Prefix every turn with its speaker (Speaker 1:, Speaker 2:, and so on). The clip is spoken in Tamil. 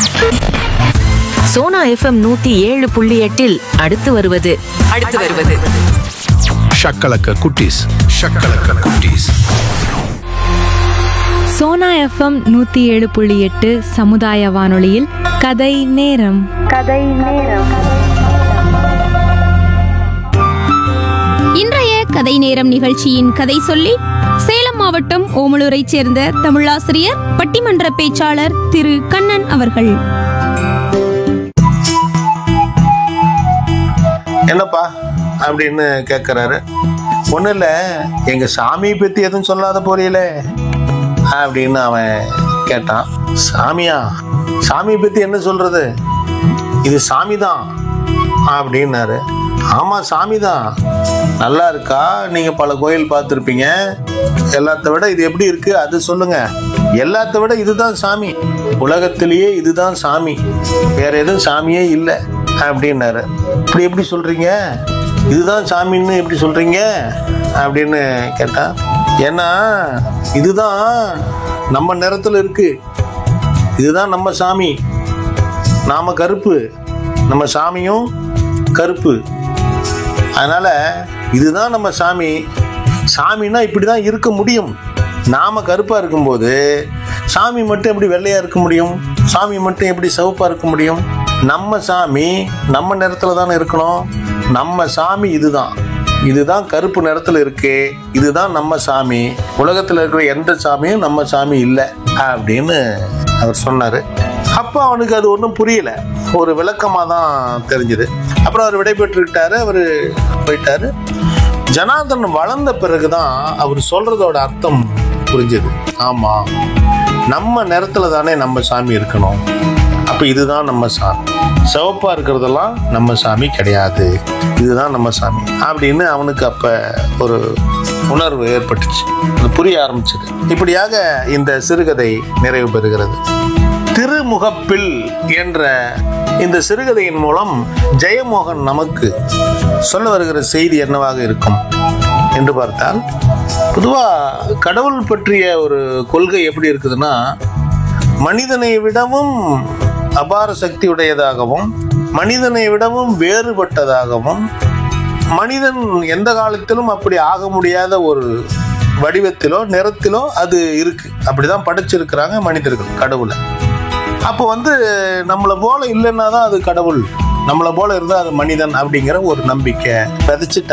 Speaker 1: சோனா எஃப்எம் நூத்தி ஏழு புள்ளி எட்டில் அடுத்து வருவது அடுத்து வருவது
Speaker 2: ஷக்கலக்க குட்டீஸ் ஷக்கலக்க குட்டீஸ்
Speaker 3: சோனா எஃப்எம் நூற்றி ஏழு புள்ளி எட்டு சமுதாய வானொலியில் கதை நேரம்
Speaker 4: இன்றைய கதை நேரம் நிகழ்ச்சியின் கதை சொல்லி சேலம் மாவட்டம் ஓமலூரைச் சேர்ந்த தமிழாசிரியர் பட்டிமன்ற பேச்சாளர் திரு கண்ணன் அவர்கள்
Speaker 5: என்னப்பா அப்படின்னு கேட்குறாரு ஒன்றும் இல்லை எங்கள் சாமியை பற்றி எதுவும் சொல்லாத போறீங்களே அப்படின்னு அவன் கேட்டான் சாமியா சாமியை பற்றி என்ன சொல்றது இது சாமி தான் அப்படின்னாரு ஆமாம் சாமி தான் நல்லா இருக்கா நீங்கள் பல கோயில் பார்த்துருப்பீங்க எல்லாத்த விட இது எப்படி இருக்கு அது சொல்லுங்க எல்லாத்த விட இதுதான் சாமி உலகத்திலேயே இதுதான் சாமி வேற எதுவும் சாமியே இல்லை அப்படின்னாரு இப்படி எப்படி சொல்றீங்க இதுதான் சாமின்னு எப்படி சொல்றீங்க அப்படின்னு கேட்டா ஏன்னா இதுதான் நம்ம நிறத்துல இருக்கு இதுதான் நம்ம சாமி நாம கருப்பு நம்ம சாமியும் கருப்பு அதனால இதுதான் நம்ம சாமி சாமின்னா இப்படி தான் இருக்க முடியும் நாம கருப்பா இருக்கும்போது சாமி மட்டும் எப்படி வெள்ளையா இருக்க முடியும் சாமி மட்டும் எப்படி சிவப்பா இருக்க முடியும் நம்ம சாமி நம்ம நிறத்துல தானே இருக்கணும் நம்ம சாமி இதுதான் இதுதான் கருப்பு நிறத்துல இருக்கு இதுதான் நம்ம சாமி உலகத்துல இருக்கிற எந்த சாமியும் நம்ம சாமி இல்லை அப்படின்னு அவர் சொன்னாரு அப்போ அவனுக்கு அது ஒன்றும் புரியல ஒரு விளக்கமாக தான் தெரிஞ்சுது அப்புறம் அவர் விடைபெற்றுக்கிட்டாரு அவர் போயிட்டாரு ஜனார்தன் வளர்ந்த பிறகுதான் அவர் சொல்றதோட அர்த்தம் புரிஞ்சுது ஆமா நம்ம நிறத்துல தானே நம்ம சாமி இருக்கணும் அப்ப இதுதான் நம்ம சாமி சிவப்பா இருக்கிறதெல்லாம் நம்ம சாமி கிடையாது இதுதான் நம்ம சாமி அப்படின்னு அவனுக்கு அப்ப ஒரு உணர்வு ஏற்பட்டுச்சு அது புரிய ஆரம்பிச்சது இப்படியாக இந்த சிறுகதை நிறைவு பெறுகிறது திருமுகப்பில் என்ற இந்த சிறுகதையின் மூலம் ஜெயமோகன் நமக்கு சொல்ல வருகிற செய்தி என்னவாக இருக்கும் என்று பார்த்தால் பொதுவா கடவுள் பற்றிய ஒரு கொள்கை எப்படி இருக்குதுன்னா மனிதனை விடவும் அபார சக்தி உடையதாகவும் மனிதனை விடவும் வேறுபட்டதாகவும் மனிதன் எந்த காலத்திலும் அப்படி ஆக முடியாத ஒரு வடிவத்திலோ நிறத்திலோ அது இருக்கு அப்படிதான் படைச்சிருக்கிறாங்க மனிதர்கள் கடவுளை அப்போ வந்து நம்மளை போல இல்லைன்னா தான் அது கடவுள் நம்மளை போல இருந்தால் அது மனிதன் அப்படிங்கிற ஒரு நம்பிக்கை விதைச்சிட்டு